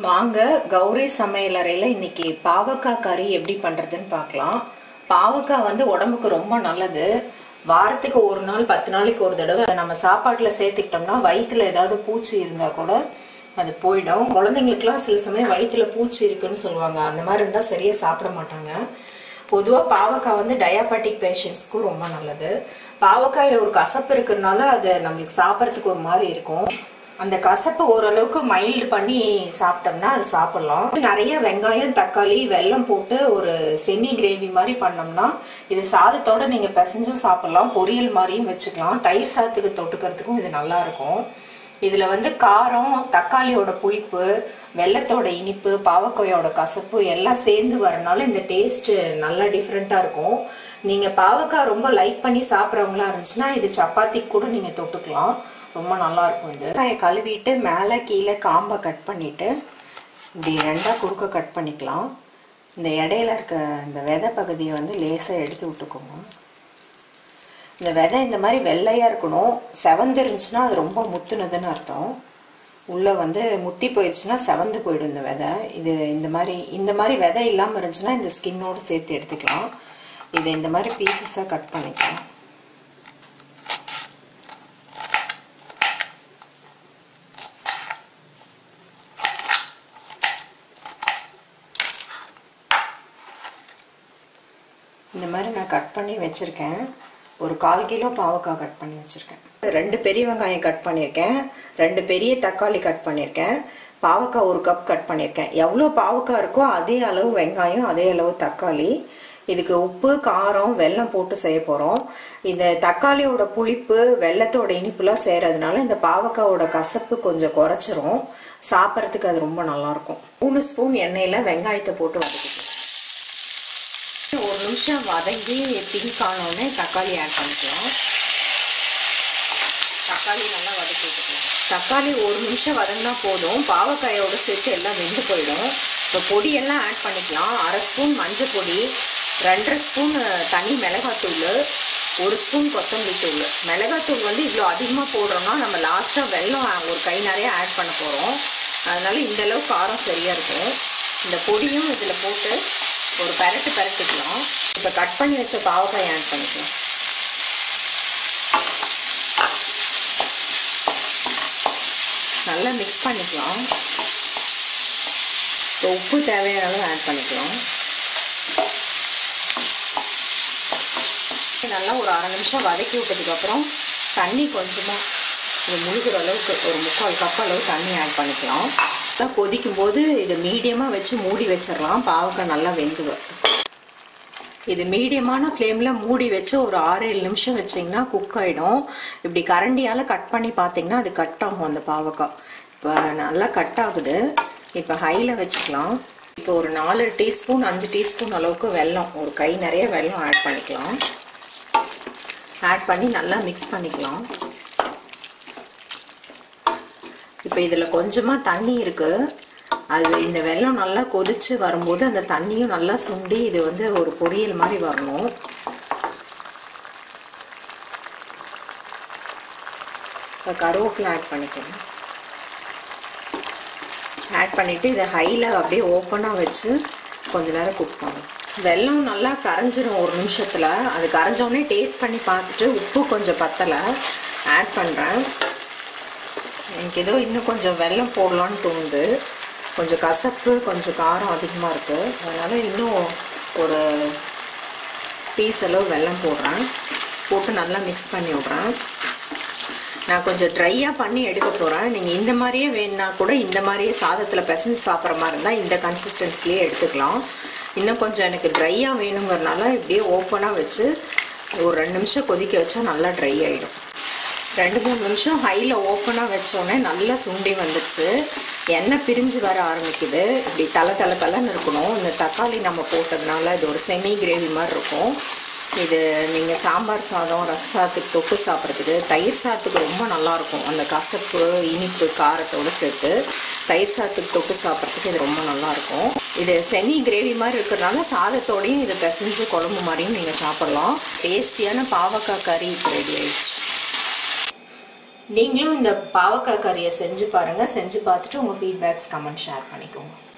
வாங்க கௌரி சமையலறையில் இன்னைக்கு பாவக்காய் கறி எப்படி பண்ணுறதுன்னு பார்க்கலாம் பாவக்காய் வந்து உடம்புக்கு ரொம்ப நல்லது வாரத்துக்கு ஒரு நாள் பத்து நாளைக்கு ஒரு தடவை அதை நம்ம சாப்பாட்டில் சேர்த்துக்கிட்டோம்னா வயிற்றுல ஏதாவது பூச்சி இருந்தால் கூட அது போயிடும் குழந்தைங்களுக்குலாம் சில சமயம் வயிற்றுல பூச்சி இருக்குன்னு சொல்லுவாங்க அந்த மாதிரி இருந்தால் சரியாக சாப்பிட மாட்டாங்க பொதுவாக பாவக்காய் வந்து டயாபெட்டிக் பேஷண்ட்ஸ்க்கும் ரொம்ப நல்லது பாவக்காயில் ஒரு கசப்பு இருக்கிறதுனால அது நம்மளுக்கு சாப்பிட்றதுக்கு ஒரு மாதிரி இருக்கும் அந்த கசப்பை ஓரளவுக்கு மைல்டு பண்ணி சாப்பிட்டோம்னா அது சாப்பிடலாம் நிறைய வெங்காயம் தக்காளி வெல்லம் போட்டு ஒரு செமி கிரேவி மாதிரி பண்ணோம்னா இது சாதத்தோட நீங்க பிசைஞ்சும் சாப்பிடலாம் பொரியல் மாதிரியும் வச்சுக்கலாம் தயிர் சாதத்துக்கு தொட்டுக்கிறதுக்கும் இது நல்லா இருக்கும் இதுல வந்து காரம் தக்காளியோட புளிப்பு வெள்ளத்தோட இனிப்பு பாவக்காயோட கசப்பு எல்லாம் சேர்ந்து வரனால இந்த டேஸ்ட் நல்லா டிஃப்ரெண்டா இருக்கும் நீங்க பாவக்காய் ரொம்ப லைக் பண்ணி சாப்பிட்றவங்களா இருந்துச்சுன்னா இது சப்பாத்திக்கு கூட நீங்க தொட்டுக்கலாம் ரொம்ப நல்லா இருக்கும் இது வெங்காயம் கழுவிட்டு மேலே கீழே காம்பை கட் பண்ணிட்டு இப்படி ரெண்டாக குறுக்க கட் பண்ணிக்கலாம் இந்த இடையில இருக்க இந்த விதை பகுதியை வந்து லேசாக எடுத்து விட்டுக்கோங்க இந்த விதை இந்த மாதிரி வெள்ளையாக இருக்கணும் செவந்து இருந்துச்சுன்னா அது ரொம்ப முத்துனதுன்னு அர்த்தம் உள்ளே வந்து முத்தி போயிடுச்சுன்னா செவந்து போயிடும் இந்த விதை இது இந்த மாதிரி இந்த மாதிரி விதை இல்லாமல் இருந்துச்சுன்னா இந்த ஸ்கின்னோடு சேர்த்து எடுத்துக்கலாம் இதை இந்த மாதிரி பீசஸாக கட் பண்ணிக்கலாம் இந்த மாதிரி நான் கட் பண்ணி வச்சுருக்கேன் ஒரு கால் கிலோ பாவக்காய் கட் பண்ணி வச்சுருக்கேன் ரெண்டு பெரிய வெங்காயம் கட் பண்ணியிருக்கேன் ரெண்டு பெரிய தக்காளி கட் பண்ணியிருக்கேன் பாவக்காய் ஒரு கப் கட் பண்ணியிருக்கேன் எவ்வளோ பாவக்காய் இருக்கோ அதே அளவு வெங்காயம் அதே அளவு தக்காளி இதுக்கு உப்பு காரம் வெல்லம் போட்டு செய்ய போகிறோம் இந்த தக்காளியோட புளிப்பு வெள்ளத்தோட இனிப்புலாம் செய்கிறதுனால இந்த பாவக்காயோட கசப்பு கொஞ்சம் குறைச்சிரும் சாப்பிட்றதுக்கு அது ரொம்ப நல்லாயிருக்கும் மூணு ஸ்பூன் எண்ணெயில் வெங்காயத்தை போட்டு வதக்கிக்கலாம் ஒரு நிமிஷம் வதங்கி பிங்க் ஆனோடனே தக்காளி ஆட் பண்ணிக்கலாம் தக்காளி நல்லா வதக்கி விட்டுக்கலாம் தக்காளி ஒரு நிமிஷம் வதங்கினா போதும் பாவக்காயோட சேர்த்து எல்லாம் வெந்து போயிடும் இப்போ பொடியெல்லாம் ஆட் பண்ணிக்கலாம் அரை ஸ்பூன் மஞ்சள் பொடி ரெண்டரை ஸ்பூன் தனி மிளகாத்தூள் ஒரு ஸ்பூன் கொத்தமல்லி தூள் மிளகாத்தூள் வந்து இவ்வளோ அதிகமாக போடுறோம்னா நம்ம லாஸ்ட்டாக வெல்லம் ஒரு கை நிறைய ஆட் பண்ண போகிறோம் அதனால இந்த அளவு காரம் சரியாக இருக்கும் இந்த பொடியும் இதில் போட்டு ஒரு பரட்டு பரட்டிக்கலாம் இப்போ கட் பண்ணி வச்ச பாவக்காய் ஆட் பண்ணிக்கலாம் நல்லா மிக்ஸ் பண்ணிக்கலாம் இப்போ உப்பு தேவையான அளவு ஆட் பண்ணிக்கலாம் நல்லா ஒரு அரை நிமிஷம் வதக்கி விட்டதுக்கப்புறம் தண்ணி கொஞ்சமாக இது முழுகிற அளவுக்கு ஒரு முக்கால் கப் அளவு தண்ணி ஆட் பண்ணிக்கலாம் நல்லா கொதிக்கும் போது இது மீடியமாக வச்சு மூடி வச்சிடலாம் பாவக்காய் நல்லா வெந்து இது மீடியமான ஃப்ளேமில் மூடி வச்சு ஒரு ஆறு ஏழு நிமிஷம் வச்சிங்கன்னா குக் ஆகிடும் இப்படி கரண்டியால் கட் பண்ணி பார்த்தீங்கன்னா அது கட் ஆகும் அந்த பாவக்காய் இப்போ நல்லா கட் ஆகுது இப்போ ஹையில் வச்சுக்கலாம் இப்போ ஒரு நாலு டீஸ்பூன் அஞ்சு டீஸ்பூன் அளவுக்கு வெல்லம் ஒரு கை நிறைய வெல்லம் ஆட் பண்ணிக்கலாம் ஆட் பண்ணி நல்லா மிக்ஸ் பண்ணிக்கலாம் இப்போ இதில் கொஞ்சமாக தண்ணி இருக்குது அது இந்த வெள்ளம் நல்லா கொதிச்சு வரும்போது அந்த தண்ணியும் நல்லா சுண்டி இது வந்து ஒரு பொரியல் மாதிரி வரணும் இப்போ கருவேப்பிலை ஆட் பண்ணிக்கணும் ஆட் பண்ணிவிட்டு இதை ஹையில் அப்படியே ஓப்பனாக வச்சு கொஞ்ச நேரம் குக் பண்ணணும் வெல்லம் நல்லா கரைஞ்சிரும் ஒரு நிமிஷத்தில் அது கரைஞ்சோடனே டேஸ்ட் பண்ணி பார்த்துட்டு உப்பு கொஞ்சம் பத்தலை ஆட் பண்ணுறேன் எனக்கு ஏதோ இன்னும் கொஞ்சம் வெல்லம் போடலான்னு தோணுது கொஞ்சம் கசப்பு கொஞ்சம் காரம் அதிகமாக இருக்குது அதனால் இன்னும் ஒரு பீஸ் அளவு வெல்லம் போடுறேன் போட்டு நல்லா மிக்ஸ் பண்ணி விட்றேன் நான் கொஞ்சம் ட்ரையாக பண்ணி எடுக்க போகிறேன் நீங்கள் இந்த மாதிரியே வேணுன்னா கூட இந்த மாதிரியே சாதத்தில் பிசைஞ்சு சாப்பிட்ற மாதிரி இருந்தால் இந்த கன்சிஸ்டன்ஸ்லேயே எடுத்துக்கலாம் இன்னும் கொஞ்சம் எனக்கு ட்ரையாக வேணுங்கிறனால இப்படியே ஓப்பனாக வச்சு ஒரு ரெண்டு நிமிஷம் கொதிக்க வச்சா நல்லா ட்ரை ஆகிடும் ரெண்டு மூணு நிமிஷம் ஹையில் ஓப்பனாக வச்சோடனே நல்லா சுண்டி வந்துச்சு எண்ணெய் பிரிஞ்சு வர ஆரம்பிக்குது இப்படி தலை தலை தலைன்னு இருக்கணும் இந்த தக்காளி நம்ம போட்டதுனால இது ஒரு செமி கிரேவி மாதிரி இருக்கும் இது நீங்கள் சாம்பார் சாதம் ரச சாதத்துக்கு தொட்டு சாப்பிட்றதுக்கு தயிர் சாதத்துக்கு ரொம்ப நல்லாயிருக்கும் அந்த கசப்பு இனிப்பு காரத்தோடு சேர்த்து தயிர் சாதத்துக்கு தொட்டு சாப்பிட்றதுக்கு இது ரொம்ப நல்லாயிருக்கும் இது செமி கிரேவி மாதிரி இருக்கிறதுனால சாதத்தோடையும் இதை பிசைஞ்சு குழம்பு மாதிரியும் நீங்கள் சாப்பிட்லாம் டேஸ்டியான பாவக்காய் கறி இப்போ ரெடி ஆயிடுச்சு நீங்களும் இந்த பாவக்காய் கறியை செஞ்சு பாருங்கள் செஞ்சு பார்த்துட்டு உங்கள் ஃபீட்பேக்ஸ் கமெண்ட் ஷேர் பண்ணிக்கோங்க